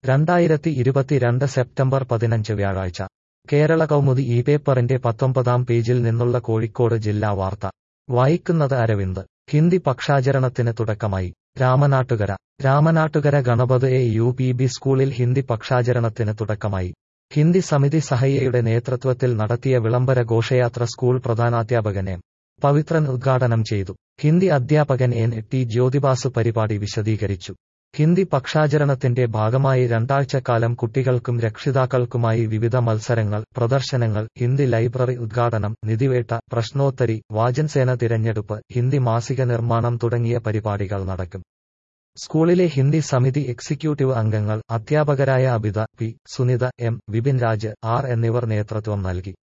രണ്ടായിരത്തി ഇരുപത്തിരണ്ട് സെപ്റ്റംബർ പതിനഞ്ച് വ്യാഴാഴ്ച കേരള കൗമുദി ഈ പേപ്പറിന്റെ പത്തൊമ്പതാം പേജിൽ നിന്നുള്ള കോഴിക്കോട് ജില്ലാ വാർത്ത വായിക്കുന്നത് അരവിന്ദ് ഹിന്ദി പക്ഷാചരണത്തിന് തുടക്കമായി Ramanattukara Ramanattukara Ganapath A U P B സ്കൂളിൽ ഹിന്ദി പക്ഷാചരണത്തിന് തുടക്കമായി ഹിന്ദി സമിതി സഹയ്യയുടെ നേതൃത്വത്തിൽ നടത്തിയ വിളംബര ഘോഷയാത്ര സ്കൂൾ പ്രധാനാധ്യാപകൻ എം പവിത്രൻ ഉദ്ഘാടനം ചെയ്തു ഹിന്ദി അധ്യാപകൻ എൻ ടി ജ്യോതിബാസു പരിപാടി വിശദീകരിച്ചു ഹിന്ദി പക്ഷാചരണത്തിന്റെ ഭാഗമായി രണ്ടാഴ്ചക്കാലം കുട്ടികൾക്കും രക്ഷിതാക്കൾക്കുമായി വിവിധ മത്സരങ്ങൾ പ്രദർശനങ്ങൾ ഹിന്ദി ലൈബ്രറി ഉദ്ഘാടനം നിധിവേട്ട പ്രശ്നോത്തരി വാചൻസേന തിരഞ്ഞെടുപ്പ് ഹിന്ദി മാസിക നിർമ്മാണം തുടങ്ങിയ പരിപാടികൾ നടക്കും സ്കൂളിലെ ഹിന്ദി സമിതി എക്സിക്യൂട്ടീവ് അംഗങ്ങൾ അധ്യാപകരായ Abitha P Sunitha M Vipin Raj R എന്നിവർ നേതൃത്വം നൽകി